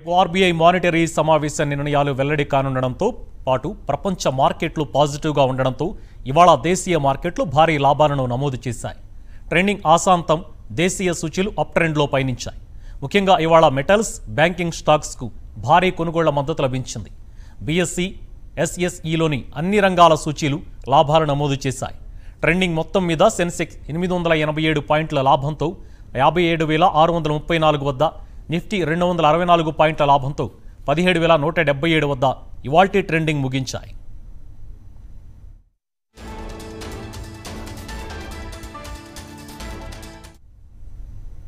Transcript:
RBI monetary సమావేశ నిర్ణయాలు వెల్లడి కానుండడంతో పాటు ప్రపంచ మార్కెట్లు పాజిటివ్గా ఉండడంతో ఇవాళ దేశీయ మార్కెట్లు భారీ లాభాలను నమోదు చేశాయి ట్రెండింగ్ ఆశాంతం దేశీయ సూచీలు అప్ ట్రెండ్లో పయనించాయి ముఖ్యంగా ఇవాళ మెటల్స్ బ్యాంకింగ్ స్టాక్స్కు భారీ కొనుగోళ్ల మద్దతు లభించింది బీఎస్సీ ఎస్ఎస్ఈలోని అన్ని రంగాల సూచీలు లాభాలు నమోదు చేశాయి ట్రెండింగ్ మొత్తం మీద సెన్సెక్స్ ఎనిమిది వందల ఎనభై ఏడు పాయింట్ల లాభంతో యాభై ఏడు వేల ఆరు వందల ముప్పై నాలుగు వద్ద నిఫ్టీ రెండు వందల అరవై నాలుగు పాయింట్ల లాభంతో పదిహేడు వేల నూట డెబ్బై ఏడు వద్ద ఇవాల్టీ ట్రెండింగ్ ముగించాయి